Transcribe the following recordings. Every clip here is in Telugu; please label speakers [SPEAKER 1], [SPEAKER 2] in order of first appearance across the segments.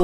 [SPEAKER 1] దొరబాబు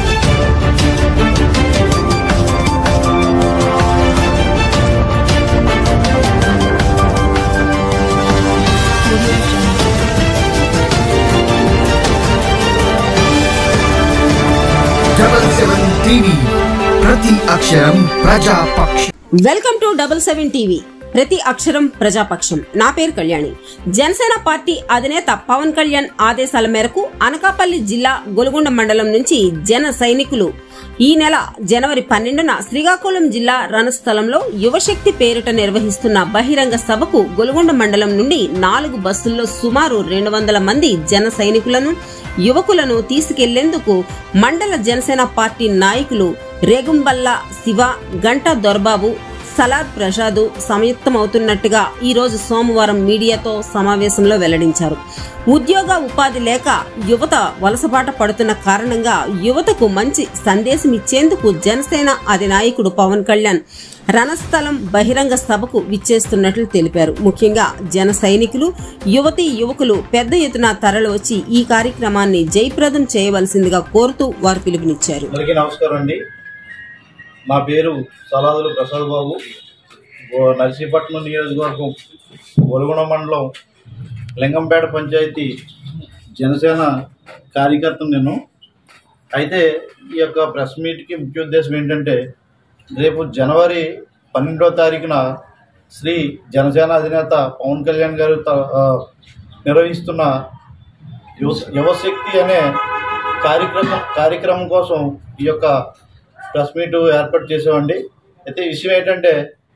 [SPEAKER 2] డబల్ సెవెన్ టీవీ ప్రతి అక్షరం ప్రజాపక్ష
[SPEAKER 1] welcome to double seven TV ప్రతి అక్షరం ప్రజాపక్షం నా పేరు కళ్యాణి జనసేన పార్టీ అధినేత పవన్ కళ్యాణ్ ఆదేశాల మేరకు అనకాపల్లి జిల్లా గొలుగొండ మండలం నుంచి జన సైనికులు ఈ నెల జనవరి పన్నెండున శ్రీకాకుళం జిల్లా రణస్థలంలో యువశక్తి పేరిట నిర్వహిస్తున్న బహిరంగ సభకు గొలుగొండ మండలం నుండి నాలుగు బస్సుల్లో సుమారు రెండు వందల మంది జన సైనికులను యువకులను తీసుకెళ్లేందుకు మండల జనసేన పార్టీ నాయకులు రేగుంబల్ల శివ గంటా దొర్బాబు సలాద్ ప్రసాద్ సంయుక్తమవుతున్నట్టుగా ఈ రోజు సోమవారం మీడియాతో సమావేశంలో వెల్లడించారు ఉద్యోగ ఉపాధి లేక యువత వలసబాట పడుతున్న కారణంగా యువతకు మంచి సందేశం ఇచ్చేందుకు జనసేన అధినాయకుడు పవన్ కళ్యాణ్ రణస్థలం బహిరంగ సభకు విచ్చేస్తున్నట్లు తెలిపారు ముఖ్యంగా జన సైనికులు యువతీ యువకులు పెద్ద ఎత్తున తరలివచ్చి ఈ కార్యక్రమాన్ని జయప్రదం చేయవలసిందిగా కోరుతూ వారు పిలుపునిచ్చారు
[SPEAKER 3] అందరికీ నమస్కారం అండి మా పేరు సలాదులు ప్రసాద్ బాబు గో- నర్సీపట్నం నియోజకవర్గం గొలుగుణ మండలం లింగంపేట పంచాయతీ జనసేన కార్యకర్త నేను అయితే ఈ యొక్క ప్రెస్ మీట్కి ముఖ్య ఉద్దేశం ఏంటంటే రేపు జనవరి పన్నెండో తారీఖున శ్రీ జనసేన అధినేత పవన్ కళ్యాణ్ గారు త- ఆ, నిర్వహిస్తున్న యువ యువశక్తి అనే కార్యక్రమం కార్యక్రమం కోసం ఈ యొక్క ప్రెస్ మీట్ ఏర్పాటు చేసామండి అయితే ఈ విషయం ఏంటంటే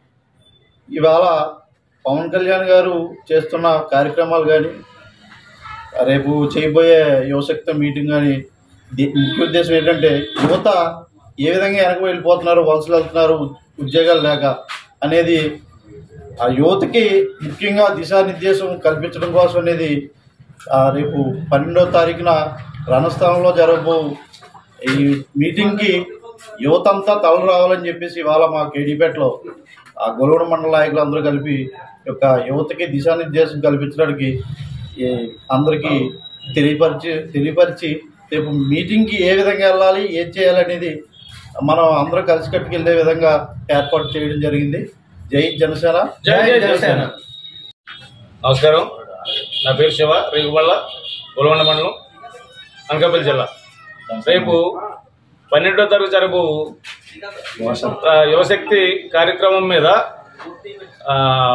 [SPEAKER 3] ఇవాళ పవన్ కళ్యాణ్ గారు చేస్తున్న కార్యక్రమాలు కానీ రేపు చేయబోయే యువశక్తి మీటింగ్ కానీ ది- ముఖ్య ఉద్దేశం ఏంటంటే యువత ఏ విధంగా వెనక వెళ్ళిపోతున్నారు వలసలు వెళ్తున్నారు ఉద్యోగాలు లేక అనేది ఆ యువతకి ముఖ్యంగా దిశానిర్దేశం కల్పించడం కోసం అనేది ఆ, రేపు పన్నెండో తారీఖున రణస్థలంలో జరగబో ఈ మీటింగ్కి యువత అంతా తలలు రావాలని చెప్పేసి ఇవాళ మా కేడీపేటలో ఆ గొలవడ మండల నాయకులు అందరూ కలిపి ఈ యొక్క యువతకి దిశానిర్దేశం కల్పించడానికి ఈ అందరికీ తెలియపరిచి తెలియపరిచి రేపు మీటింగ్కి ఏ విధంగా వెళ్ళాలి ఏం చేయాలనేది మనం అందరం కలిసికట్టుకు వెళ్ళే విధంగా ఏర్పాటు చేయడం జరిగింది జై జనసేన
[SPEAKER 4] జై జై జనసేన నమస్కారం నా పేరు శివ రేగుబళ్ళ గొలవండ మండలం అనకాపల్లి జిల్లా రేపు పన్నెండో తరగతి జరపు ఆ, యువశక్తి కార్యక్రమం మీద ఆ,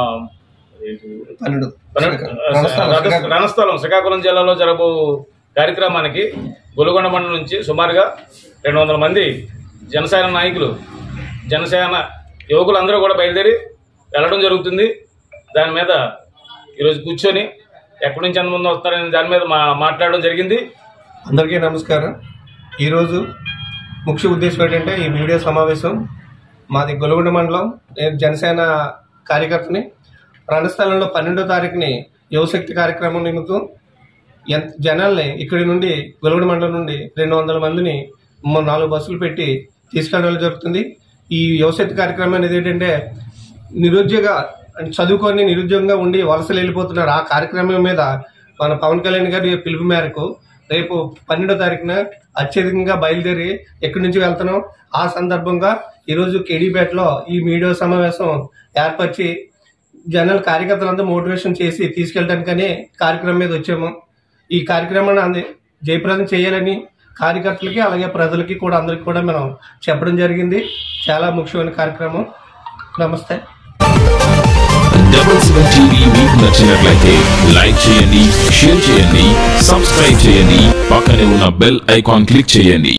[SPEAKER 4] పన్నెండు- రథ- రణస్థలం శ్రీకాకుళం జిల్లాలో జరపు కార్యక్రమానికి గొలుగొండ మండలం నుంచి సుమారుగా రెండు వందల మంది జనసేన నాయకులు జనసేన యువకులందరూ కూడా బయలుదేరి వెళ్ళడం జరుగుతుంది దాని మీద ఈరోజు కూర్చొని ఎక్కడి నుంచి ఎంతమంది వస్తారనే దాని మీద మా మాట్లాడడం జరిగింది
[SPEAKER 5] అందరికీ నమస్కారం ఈరోజు ముఖ్య ఉద్దేశం ఏంటంటే ఈ మీడియా సమావేశం మాది గొలుగుండ మండలం నేను జనసేన కార్యకర్తని రణస్థలంలో పన్నెండో తారీఖుని యువశక్తి కార్యక్రమం నిమిత్తం ఎంత జనాల్ని ఇక్కడి నుండి గొలుగుండ మండలం నుండి రెండు వందల మందిని మ- నాలుగు బస్సులు పెట్టి తీసుకెళ్ళడం జరుగుతుంది ఈ యువశక్తి కార్యక్రమం అనేది ఏంటంటే నిరుద్యోగ అంటే చదువుకొని నిరుద్యోగంగా ఉండి వలసలు వెళ్ళిపోతున్నారు ఆ కార్యక్రమం మీద మన పవన్ కళ్యాణ్ గారి పిలుపు మేరకు రేపు పన్నెండో తారీఖున అత్యధికంగా బయలుదేరి ఎక్కడి నుంచి వెళ్తున్నాం ఆ సందర్భంగా ఈరోజు కేడీపేటలో ఈ మీడియా సమావేశం ఏర్పరిచి జనరల్ కార్యకర్తలంతా మోటివేషన్ చేసి తీసుకెళ్ళడానికని కార్యక్రమం మీద వచ్చాము ఈ కార్యక్రమాన్ని అంది జయప్రదం చేయాలని కార్యకర్తలకి అలాగే ప్రజలకి కూడా అందరికి కూడా మనం చెప్పడం జరిగింది చాలా ముఖ్యమైన కార్యక్రమం నమస్తే
[SPEAKER 6] డబుల్ సెవెన్ టీవీ మీకు నచ్చినట్లయితే లైక్ చేయండి షేర్ చేయండి సబ్స్క్రైబ్ చేయండి పక్కనే ఉన్న బెల్ ఐకాన్ క్లిక్ చేయండి